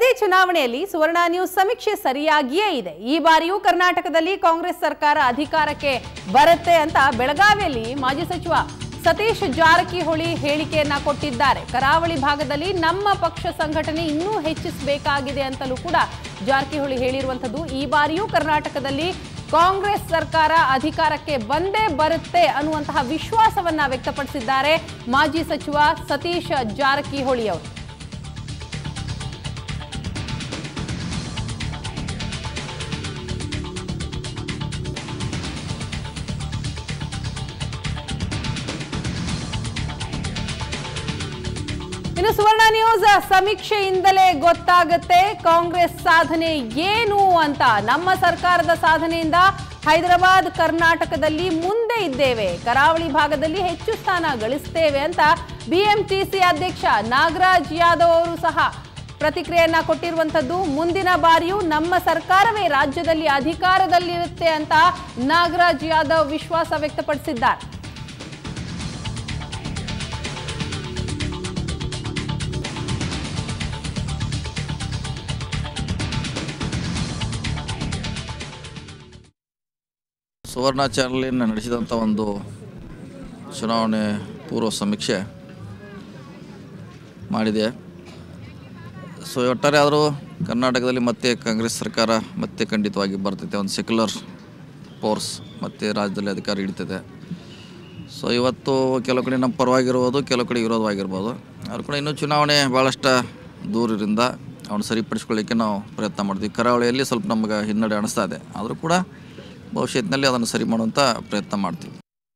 ಪ್ರತಿ ಚುನಾವಣೆಯಲ್ಲಿ ಸುವರ್ಣ ನ್ಯೂಸ್ ಸಮೀಕ್ಷೆ ಸರಿಯಾಗಿಯೇ ಇದೆ ಈ ಬಾರಿಯೂ ಕರ್ನಾಟಕದಲ್ಲಿ ಕಾಂಗ್ರೆಸ್ ಸರ್ಕಾರ ಅಧಿಕಾರಕ್ಕೆ ಬರುತ್ತೆ ಅಂತ ಬೆಳಗಾವಿಯಲ್ಲಿ ಮಾಜಿ ಸಚಿವ ಸತೀಶ್ ಜಾರಕಿಹೊಳಿ ಹೇಳಿಕೆಯನ್ನ ಕೊಟ್ಟಿದ್ದಾರೆ ಕರಾವಳಿ ಭಾಗದಲ್ಲಿ ನಮ್ಮ ಪಕ್ಷ ಸಂಘಟನೆ ಇನ್ನೂ ಹೆಚ್ಚಿಸಬೇಕಾಗಿದೆ ಅಂತಲೂ ಕೂಡ ಜಾರಕಿಹೊಳಿ ಹೇಳಿರುವಂಥದ್ದು ಈ ಬಾರಿಯೂ ಕರ್ನಾಟಕದಲ್ಲಿ ಕಾಂಗ್ರೆಸ್ ಸರ್ಕಾರ ಅಧಿಕಾರಕ್ಕೆ ಬಂದೇ ಬರುತ್ತೆ ಅನ್ನುವಂತಹ ವಿಶ್ವಾಸವನ್ನ ವ್ಯಕ್ತಪಡಿಸಿದ್ದಾರೆ ಮಾಜಿ ಸಚಿವ ಸತೀಶ್ ಜಾರಕಿಹೊಳಿ ಅವರು ಇನ್ನು ಸುವರ್ಣ ನ್ಯೂಸ್ ಸಮೀಕ್ಷೆಯಿಂದಲೇ ಗೊತ್ತಾಗುತ್ತೆ ಕಾಂಗ್ರೆಸ್ ಸಾಧನೆ ಏನು ಅಂತ ನಮ್ಮ ಸರ್ಕಾರದ ಸಾಧನೆಯಿಂದ ಹೈದರಾಬಾದ್ ಕರ್ನಾಟಕದಲ್ಲಿ ಮುಂದೆ ಇದ್ದೇವೆ ಕರಾವಳಿ ಭಾಗದಲ್ಲಿ ಹೆಚ್ಚು ಸ್ಥಾನ ಗಳಿಸ್ತೇವೆ ಅಂತ ಬಿಎಂಟಿಸಿ ಅಧ್ಯಕ್ಷ ನಾಗರಾಜ್ ಯಾದವ್ ಅವರು ಸಹ ಪ್ರತಿಕ್ರಿಯೆಯನ್ನ ಕೊಟ್ಟಿರುವಂತದ್ದು ಮುಂದಿನ ಬಾರಿಯೂ ನಮ್ಮ ಸರ್ಕಾರವೇ ರಾಜ್ಯದಲ್ಲಿ ಅಧಿಕಾರದಲ್ಲಿರುತ್ತೆ ಅಂತ ನಾಗರಾಜ್ ಯಾದವ್ ವಿಶ್ವಾಸ ವ್ಯಕ್ತಪಡಿಸಿದ್ದಾರೆ ಸುವರ್ಣ ಚಾನಲಿನ ನಡೆಸಿದಂಥ ಒಂದು ಚುನಾವಣೆ ಪೂರ್ವ ಸಮೀಕ್ಷೆ ಮಾಡಿದೆ ಸೊ ಒಟ್ಟಾರೆ ಆದರೂ ಕರ್ನಾಟಕದಲ್ಲಿ ಮತ್ತೆ ಕಾಂಗ್ರೆಸ್ ಸರ್ಕಾರ ಮತ್ತೆ ಖಂಡಿತವಾಗಿ ಬರ್ತೈತೆ ಒಂದು ಸೆಕ್ಯುಲರ್ ಫೋರ್ಸ್ ಮತ್ತೆ ರಾಜ್ಯದಲ್ಲಿ ಅಧಿಕಾರ ಹಿಡಿತದೆ ಸೊ ಇವತ್ತು ಕೆಲವು ಕಡೆ ನಮ್ಮ ಪರವಾಗಿರ್ಬೋದು ಕೆಲವು ಕಡೆ ವಿರೋಧವಾಗಿರ್ಬೋದು ಅವ್ರ ಕೂಡ ಇನ್ನೂ ಚುನಾವಣೆ ಭಾಳಷ್ಟು ದೂರದಿಂದ ಅವನು ಸರಿಪಡಿಸ್ಕೊಳ್ಳಿಕ್ಕೆ ನಾವು ಪ್ರಯತ್ನ ಮಾಡ್ತೀವಿ ಕರಾವಳಿಯಲ್ಲಿ ಸ್ವಲ್ಪ ನಮಗೆ ಹಿನ್ನಡೆ ಅನಿಸ್ತಾ ಇದೆ ಆದರೂ ಕೂಡ ಭವಿಷ್ಯತ್ತಿನಲ್ಲಿ ಅದನ್ನು ಸರಿ ಮಾಡುವಂಥ ಪ್ರಯತ್ನ ಮಾಡ್ತೀವಿ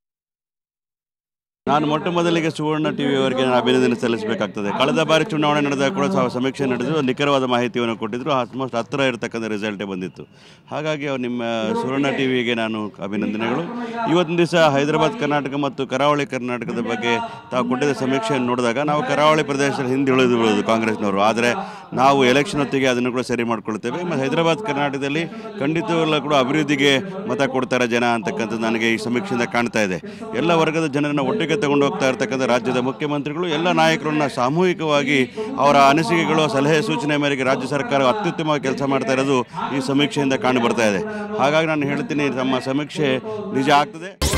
ನಾನು ಮೊಟ್ಟ ಮೊದಲಿಗೆ ಸುವರ್ಣ ಟಿವಿಯವರಿಗೆ ನಾನು ಅಭಿನಂದನೆ ಸಲ್ಲಿಸಬೇಕಾಗ್ತದೆ ಕಳೆದ ಬಾರಿ ಚುನಾವಣೆ ನಡೆದಾಗ ಕೂಡ ಸಹ ಸಮೀಕ್ಷೆ ನಡೆದು ನಿಖರವಾದ ಮಾಹಿತಿಯನ್ನು ಕೊಟ್ಟಿದ್ದರು ಆಲ್ಮೋಸ್ಟ್ ಹತ್ತಿರ ಇರತಕ್ಕಂಥ ರಿಸಲ್ಟೇ ಬಂದಿತ್ತು ಹಾಗಾಗಿ ಅವ್ರು ನಿಮ್ಮ ಸುವರ್ಣ ಟಿವಿಗೆ ನಾನು ಅಭಿನಂದನೆಗಳು ಇವತ್ತಿನ ದಿವಸ ಹೈದರಾಬಾದ್ ಕರ್ನಾಟಕ ಮತ್ತು ಕರಾವಳಿ ಕರ್ನಾಟಕದ ಬಗ್ಗೆ ತಾವು ಕೊಟ್ಟಿದ್ದ ಸಮೀಕ್ಷೆಯನ್ನು ನೋಡಿದಾಗ ನಾವು ಕರಾವಳಿ ಪ್ರದೇಶದಲ್ಲಿ ಹಿಂದೆ ಉಳಿದು ಬಿಡೋದು ಕಾಂಗ್ರೆಸ್ನವರು ಆದರೆ ನಾವು ಎಲೆಕ್ಷನ್ ಹೊತ್ತಿಗೆ ಅದನ್ನು ಕೂಡ ಸರಿ ಮಾಡ್ಕೊಳ್ತೇವೆ ಮತ್ತು ಹೈದರಾಬಾದ್ ಕರ್ನಾಟಕದಲ್ಲಿ ಖಂಡಿತವಾಗ್ಲೂ ಕೂಡ ಅಭಿವೃದ್ಧಿಗೆ ಮತ ಕೊಡ್ತಾರೆ ಜನ ಅಂತಕ್ಕಂಥದ್ದು ನನಗೆ ಈ ಸಮೀಕ್ಷೆಯಿಂದ ಕಾಣ್ತಾ ಇದೆ ಎಲ್ಲ ವರ್ಗದ ಜನರನ್ನು ಒಟ್ಟಿಗೆ ತಗೊಂಡು ಹೋಗ್ತಾ ಇರ್ತಕ್ಕಂಥ ರಾಜ್ಯದ ಮುಖ್ಯಮಂತ್ರಿಗಳು ಎಲ್ಲ ನಾಯಕರನ್ನ ಸಾಮೂಹಿಕವಾಗಿ ಅವರ ಅನಿಸಿಕೆಗಳು ಸಲಹೆ ಸೂಚನೆ ಮೇರೆಗೆ ರಾಜ್ಯ ಸರ್ಕಾರ ಅತ್ಯುತ್ತಮವಾಗಿ ಕೆಲಸ ಮಾಡ್ತಾ ಇರೋದು ಈ ಸಮೀಕ್ಷೆಯಿಂದ ಕಂಡು ಬರ್ತಾ ಇದೆ ಹಾಗಾಗಿ ನಾನು ಹೇಳ್ತೀನಿ ನಮ್ಮ ಸಮೀಕ್ಷೆ ನಿಜ ಆಗ್ತದೆ